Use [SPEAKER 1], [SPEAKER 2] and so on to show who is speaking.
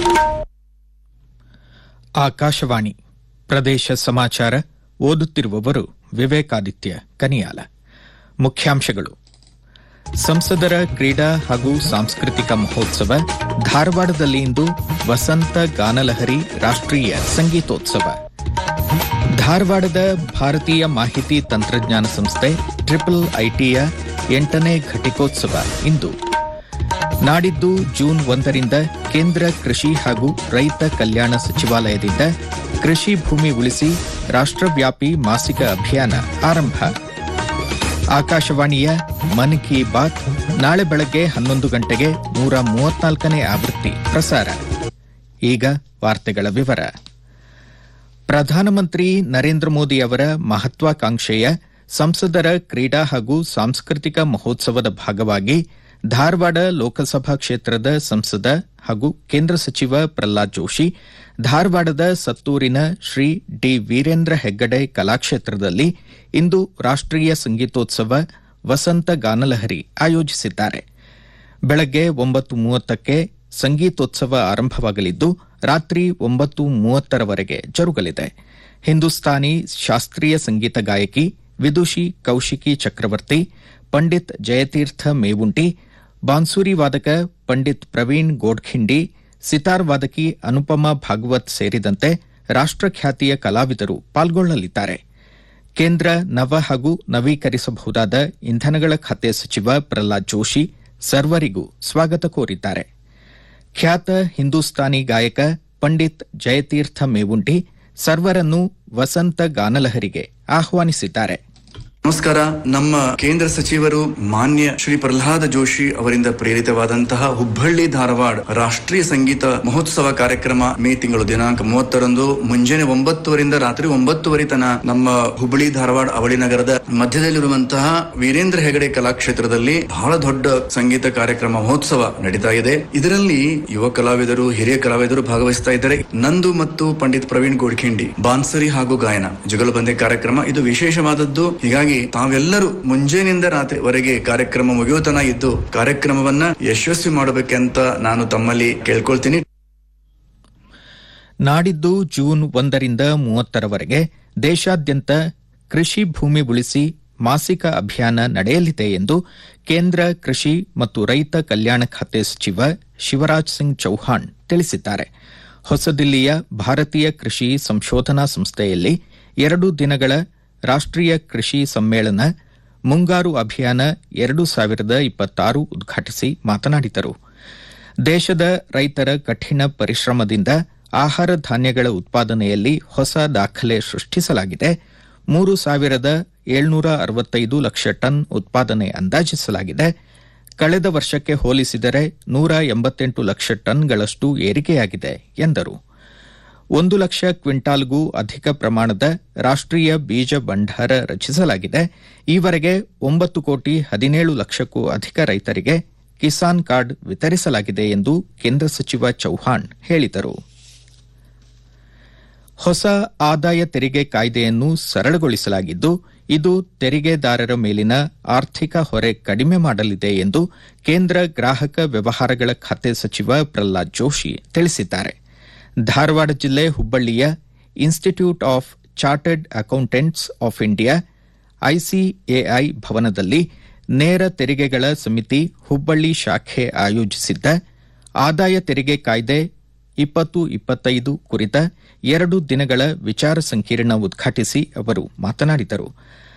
[SPEAKER 1] ಆಕಾಶವಾಣಿ ಪ್ರದೇಶ ಸಮಾಚಾರ ಓದುತ್ತಿರುವವರು ವಿವೇಕಾದಿತ್ಯ ಕನಿಯಾಲ ಮುಖ್ಯಾಂಶಗಳು ಸಂಸದರ ಕ್ರೀಡಾ ಹಾಗೂ ಸಾಂಸ್ಕೃತಿಕ ಮಹೋತ್ಸವ ಧಾರವಾಡದಲ್ಲಿ ಇಂದು ವಸಂತ ಗಾನಲಹರಿ ರಾಷ್ಟ್ರೀಯ ಸಂಗೀತೋತ್ಸವ ಧಾರವಾಡದ ಭಾರತೀಯ ಮಾಹಿತಿ ತಂತ್ರಜ್ಞಾನ ಸಂಸ್ಥೆ ಟ್ರಿಪಲ್ ಐಟಿಯ ಎಂಟನೇ ಘಟಿಕೋತ್ಸವ ಇಂದು ನಾಡಿದ್ದು ಜೂನ್ ಒಂದರಿಂದ ಕೇಂದ್ರ ಕೃಷಿ ಹಾಗೂ ರೈತ ಕಲ್ಯಾಣ ಸಚಿವಾಲಯದಿಂದ ಕೃಷಿ ಭೂಮಿ ಉಳಿಸಿ ರಾಷ್ಟ್ರವ್ಯಾಪಿ ಮಾಸಿಕ ಅಭಿಯಾನ ಆರಂಭ ಆಕಾಶವಾಣಿಯ ಮನ್ ಕಿ ಬಾತ್ ನಾಳೆ ಬೆಳಗ್ಗೆ ಹನ್ನೊಂದು ಗಂಟೆಗೆ ನೂರ ಮೂವತ್ನಾಲ್ಕನೇ ಆವೃತ್ತಿ ಪ್ರಸಾರ ಈಗ ವಾರ್ತೆಗಳ ವಿವರ ಪ್ರಧಾನಮಂತ್ರಿ ನರೇಂದ್ರ ಮೋದಿ ಅವರ ಮಹತ್ವಾಕಾಂಕ್ಷೆಯ ಸಂಸದರ ಕ್ರೀಡಾ ಹಾಗೂ ಸಾಂಸ್ಕೃತಿಕ ಮಹೋತ್ಸವದ ಭಾಗವಾಗಿ ಧಾರವಾಡ ಲೋಕಸಭಾ ಕ್ಷೇತ್ರದ ಸಂಸದ ಹಾಗೂ ಕೇಂದ್ರ ಸಚಿವ ಪ್ರಹ್ಲಾದ್ ಜೋಶಿ ಧಾರವಾಡದ ಸತ್ತೂರಿನ ಶ್ರೀ ಡಿ ವೀರೇಂದ್ರ ಹೆಗ್ಗಡೆ ಕಲಾಕ್ಷೇತ್ರದಲ್ಲಿ ಇಂದು ರಾಷ್ಟ್ರೀಯ ಸಂಗೀತೋತ್ಸವ ವಸಂತ ಗಾನಲಹರಿ ಆಯೋಜಿಸಿದ್ದಾರೆ ಬೆಳಗ್ಗೆ ಒಂಬತ್ತು ಮೂವತ್ತಕ್ಕೆ ಸಂಗೀತೋತ್ಸವ ಆರಂಭವಾಗಲಿದ್ದು ರಾತ್ರಿ ಒಂಬತ್ತು ಮೂವತ್ತರವರೆಗೆ ಜರುಗಲಿದೆ ಹಿಂದೂಸ್ತಾನಿ ಶಾಸ್ತ್ರೀಯ ಸಂಗೀತ ಗಾಯಕಿ ವಿದುಷಿ ಕೌಶಿಕಿ ಚಕ್ರವರ್ತಿ ಪಂಡಿತ್ ಜಯತೀರ್ಥ ಮೇವುಂಟಿ ಬಾನ್ಸೂರಿ ವಾದಕ ಪಂಡಿತ್ ಪ್ರವೀಣ್ ಗೋಡ್ಖಿಂಡಿ ಸಿತಾರ್ ವಾದಕಿ ಅನುಪಮಾ ಭಾಗವತ್ ಸೇರಿದಂತೆ ರಾಷ್ಟ್ರಖ್ಯಾತಿಯ ಕಲಾವಿದರು ಪಾಲ್ಗೊಳ್ಳಲಿದ್ದಾರೆ ಕೇಂದ್ರ ನವ ಹಾಗೂ ನವೀಕರಿಸಬಹುದಾದ ಇಂಧನಗಳ ಖಾತೆ ಸಚಿವ ಪ್ರಹ್ಲಾದ್ ಜೋಶಿ ಸರ್ವರಿಗೂ ಸ್ವಾಗತ ಕೋರಿದ್ದಾರೆ ಖ್ಯಾತ ಹಿಂದೂಸ್ತಾನಿ ಗಾಯಕ ಪಂಡಿತ್ ಜಯತೀರ್ಥ ಮೇವುಂಟಿ ಸರ್ವರನ್ನು ವಸಂತ ಗಾನಲಹರಿಗೆ ಆಹ್ವಾನಿಸಿದ್ದಾರೆ
[SPEAKER 2] ನಮಸ್ಕಾರ ನಮ್ಮ ಕೇಂದ್ರ ಸಚಿವರು ಮಾನ್ಯ ಶ್ರೀ ಪ್ರಹ್ಲಾದ ಜೋಶಿ ಅವರಿಂದ ಪ್ರೇರಿತವಾದಂತಹ ಹುಬ್ಬಳ್ಳಿ ಧಾರವಾಡ ರಾಷ್ಟ್ರೀಯ ಸಂಗೀತ ಮಹೋತ್ಸವ ಕಾರ್ಯಕ್ರಮ ಮೇ ತಿಂಗಳು ದಿನಾಂಕ ಮೂವತ್ತರಂದು ಮುಂಜಾನೆ ಒಂಬತ್ತುವರಿಂದ ರಾತ್ರಿ ಒಂಬತ್ತುವರೆ ತನ ನಮ್ಮ ಹುಬ್ಬಳ್ಳಿ ಧಾರವಾಡ ಅವಳಿ ನಗರದ ಮಧ್ಯದಲ್ಲಿರುವಂತಹ ವೀರೇಂದ್ರ ಹೆಗಡೆ ಕಲಾಕ್ಷೇತ್ರದಲ್ಲಿ ಬಹಳ ದೊಡ್ಡ ಸಂಗೀತ ಕಾರ್ಯಕ್ರಮ ಮಹೋತ್ಸವ ನಡೀತಾ ಇದೆ ಇದರಲ್ಲಿ ಯುವ ಕಲಾವಿದರು ಹಿರಿಯ ಕಲಾವಿದರು ಭಾಗವಹಿಸ್ತಾ ಇದ್ದಾರೆ ನಂದು ಮತ್ತು ಪಂಡಿತ್ ಪ್ರವೀಣ್ ಗೋಡ್ಖಿಂಡಿ ಬಾನ್ಸರಿ ಹಾಗೂ ಗಾಯನ ಜುಗಲಬಂದಿ ಕಾರ್ಯಕ್ರಮ ಇದು ವಿಶೇಷವಾದದ್ದು ಹೀಗಾಗಿ ತಾವೆಲ್ಲರೂ ಮುಂಜಾನೆಯಿಂದ ರಾತ್ರಿವರೆಗೆ ಕಾರ್ಯಕ್ರಮ ಮುಗಿಯುವತನ ಇದ್ದು ಕಾರ್ಯಕ್ರಮವನ್ನ ಯಶಸ್ವಿ ಮಾಡಬೇಕಂತ ನಾನು ತಮ್ಮಲ್ಲಿ ಕೇಳ್ಕೊಳ್ತೀನಿ
[SPEAKER 1] ನಾಡಿದ್ದು ಜೂನ್ ಒಂದರಿಂದ ಮೂವತ್ತರವರೆಗೆ ದೇಶಾದ್ಯಂತ ಕೃಷಿ ಭೂಮಿ ಉಳಿಸಿ ಮಾಸಿಕ ಅಭಿಯಾನ ನಡೆಯಲಿದೆ ಎಂದು ಕೇಂದ್ರ ಕೃಷಿ ಮತ್ತು ರೈತ ಕಲ್ಯಾಣ ಖಾತೆ ಸಚಿವ ಶಿವರಾಜ್ ಸಿಂಗ್ ಚೌಹಾಣ್ ತಿಳಿಸಿದ್ದಾರೆ ಹೊಸದಿಲ್ಲಿಯ ಭಾರತೀಯ ಕೃಷಿ ಸಂಶೋಧನಾ ಸಂಸ್ಥೆಯಲ್ಲಿ ಎರಡು ದಿನಗಳ ರಾಷ್ಟ್ರೀಯ ಕೃಷಿ ಸಮ್ಮೇಳನ ಮುಂಗಾರು ಅಭಿಯಾನ ಎರಡು ಸಾವಿರದ ಇಪ್ಪತ್ತಾರು ಉದ್ಘಾಟಿಸಿ ಮಾತನಾಡಿದರು ದೇಶದ ರೈತರ ಕಠಿಣ ಪರಿಶ್ರಮದಿಂದ ಆಹಾರ ಧಾನ್ಯಗಳ ಉತ್ಪಾದನೆಯಲ್ಲಿ ಹೊಸ ದಾಖಲೆ ಸೃಷ್ಟಿಸಲಾಗಿದೆ ಮೂರು ಸಾವಿರದ ಏಳ್ನೂರ ಅರವತ್ತೈದು ಲಕ್ಷ ಟನ್ ಉತ್ಪಾದನೆ ಅಂದಾಜಿಸಲಾಗಿದೆ ಕಳೆದ ವರ್ಷಕ್ಕೆ ಹೋಲಿಸಿದರೆ ನೂರ ಎಂಬತ್ತೆಂಟು ಲಕ್ಷ ಟನ್ಗಳಷ್ಟು ಏರಿಕೆಯಾಗಿದೆ ಎಂದರು ಒಂದು ಲಕ್ಷ ಕ್ವಿಂಟಾಲ್ಗೂ ಅಧಿಕ ಪ್ರಮಾಣದ ರಾಷ್ಟ್ರೀಯ ಬೀಜ ಭಂಡಾರ ರಚಿಸಲಾಗಿದೆ ಈವರೆಗೆ ಒಂಬತ್ತು ಕೋಟಿ ಹದಿನೇಳು ಲಕ್ಷಕ್ಕೂ ಅಧಿಕ ರೈತರಿಗೆ ಕಿಸಾನ್ ಕಾರ್ಡ್ ವಿತರಿಸಲಾಗಿದೆ ಎಂದು ಕೇಂದ್ರ ಸಚಿವ ಚೌಹಾಣ್ ಹೇಳಿದರು ಹೊಸ ಆದಾಯ ತೆರಿಗೆ ಕಾಯ್ದೆಯನ್ನು ಸರಳಗೊಳಿಸಲಾಗಿದ್ದು ಇದು ತೆರಿಗೆದಾರರ ಮೇಲಿನ ಆರ್ಥಿಕ ಹೊರೆ ಕಡಿಮೆ ಮಾಡಲಿದೆ ಎಂದು ಕೇಂದ್ರ ಗ್ರಾಹಕ ವ್ಯವಹಾರಗಳ ಖಾತೆ ಸಚಿವ ಪ್ರಹ್ಲಾದ್ ಜೋಶಿ ತಿಳಿಸಿದ್ದಾರೆ ಧಾರವಾಡ ಜಿಲ್ಲೆ ಹುಬ್ಬಳ್ಳಿಯ institute of chartered accountants of India ICAI ಭವನದಲ್ಲಿ ನೇರ ತೆರಿಗೆಗಳ ಸಮಿತಿ ಹುಬ್ಬಳ್ಳಿ ಶಾಖೆ ಆಯೋಜಿಸಿದ್ದ ಆದಾಯ ತೆರಿಗೆ ಕಾಯ್ದೆ ಇಪ್ಪತ್ತು ಇಪ್ಪತ್ತೈದು ಕುರಿತ ಎರಡು ದಿನಗಳ ವಿಚಾರ ಸಂಕಿರಣ ಉದ್ಘಾಟಿಸಿ ಅವರು ಮಾತನಾಡಿದರು